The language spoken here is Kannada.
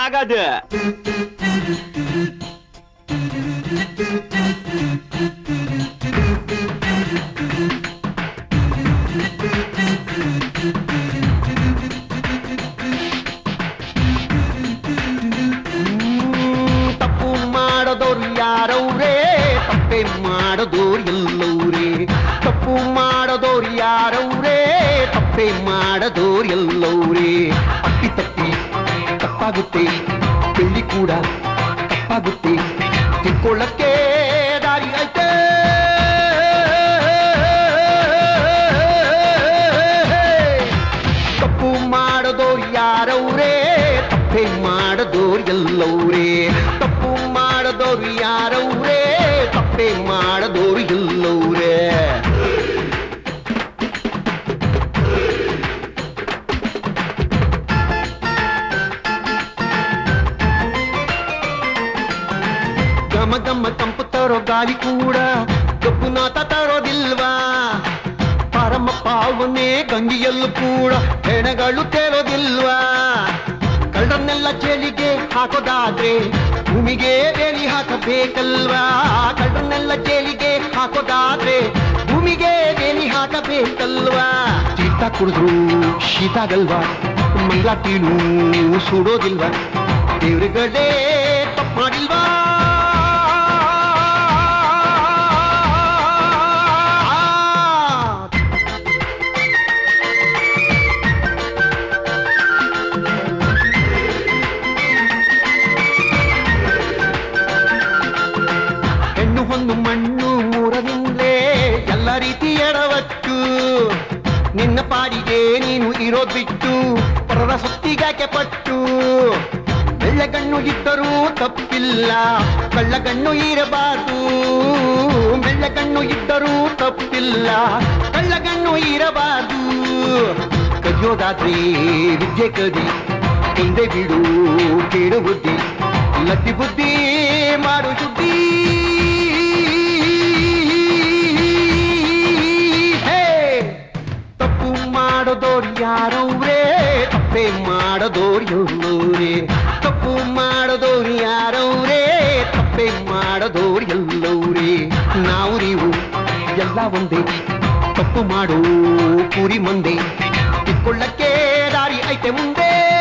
ಆಗದು ಹ್ಮ್, ತಪ್ಪು ಮಾಡದವ್ರು ಯಾರವ್ರೇ ತಪ್ಪೆ ಮಾಡದವ್ರು ಎಲ್ಲವ್ರೇ ತಪ್ಪು ಮಾಡದವ್ರು ಯಾರವ್ರೇ ತಪ್ಪೆ ಮಾಡದವ್ರು ಎಲ್ಲವ್ರೇ ಅಪ್ಪಿ ತಪ್ಪಿ ತಪ್ಪಾಗುತ್ತೆ ಬೆಳ್ಳಿ ಕೂಡ ತಪ್ಪಾಗುತ್ತೆ ತಿಳ್ಕೊಳ್ಳಕ್ಕೆ ದಾರಿ ಐತೆ ತಪ್ಪು ಮಾಡದೋರು ಯಾರವ್ರೇ ತಪ್ಪೆ ಮಾಡದೋರು ಎಲ್ಲವ್ರೇ ತಪ್ಪು ಮಾಡದೋರು ಯಾರವ್ರೇ ತಪ್ಪೆ ಮಾಡದೋರು ಎಲ್ಲವ್ರೇ ಗಮ ಗಮ ಕಂಪು ತರೋ ಗಾಳಿ ಕೂಡ ಕಪ್ಪುನಾಥ ತರೋದಿಲ್ವಾ ಪರಮ ಪಾವನೆ ಗಂಗಿಯಲ್ಲೂ ಕೂಡ ಹೆಣಗಳು ತೇರೋದಿಲ್ವಾ ಕಳ್ಳನ್ನೆಲ್ಲ ಜೈಲಿಗೆ ಹಾಕೋದಾದ್ರೆ ಭೂಮಿಗೆ ಬೇಲಿ ಹಾಕಬೇಕಲ್ವಾ ಕಳ್ಳನ್ನೆಲ್ಲ ಜೈಲಿಗೆ ಹಾಕೋದಾದ್ರೆ ಭೂಮಿಗೆ ಬೇಲಿ ಹಾಕಬೇಕಲ್ವಾ ಚೀತ ಕುಡಿದ್ರು ಶೀತ ಆಗಲ್ವಾ ಮಂಗ್ಲಾಟಿನೂ ಸುಡೋದಿಲ್ವಾ ದೇವ್ರುಗಳೇ ತಪ್ಪು ಮಾಡಿಲ್ವಾ ಹೆಣ್ಣು ಹೊನ್ನು ಮಣ್ಣು ಮೂರರಿಂದಲೇ ಎಲ್ಲ ರೀತಿ ಎಡವಟ್ಟು ನಿನ್ನ ಪಾಡಿಗೆ ನೀನು ಇರೋದ್ ಬಿಟ್ಟು ಪರರ ಸೊತ್ತಿಗಾಕೆ ಪಟ್ಟು ಬೆಳ್ಳಗಣ್ಣು ಇದ್ದರೂ ತಪ್ಪಿಲ್ಲ ಕಳ್ಳಗಣ್ಣು ಇರಬಾರ್ದು ಬೆಳ್ಳಗಣ್ಣು ಇದ್ದರೂ ತಪ್ಪಿಲ್ಲ ಕಳ್ಳಗಣ್ಣು ಇರಬಾರ್ದು ಕದಿಯೋದಾದ್ರೆ ವಿದ್ಯೆ ಕದಿ ಮುಂದೆ ಬಿಡು ಕೇಳು ಬುದ್ಧಿ ಲದ್ದಿ ಬುದ್ಧಿ ಮಾಡು ಸುದ್ದಿ ಹೇ! ತಪ್ಪು ಮಾಡದೋರು ಯಾರವ್ರೇ ತಪ್ಪೆ ಮಾಡದೋರು ಎಲ್ಲವ್ರೇ ತಪ್ಪು ಮಾಡದೋರು ಯಾರವ್ರೇ ತಪ್ಪೆ ಮಾಡದೋರು ಎಲ್ಲವ್ರೇ ನಾವು ನೀವು ಎಲ್ಲ ಒಂದೇ ತಪ್ಪು ಮಾಡು ಕುರಿ ಮಂದೆ ತಿಳ್ಕೊಳ್ಳಕ್ಕೆ ದಾರಿ ಐತೆ ಮುಂದೆ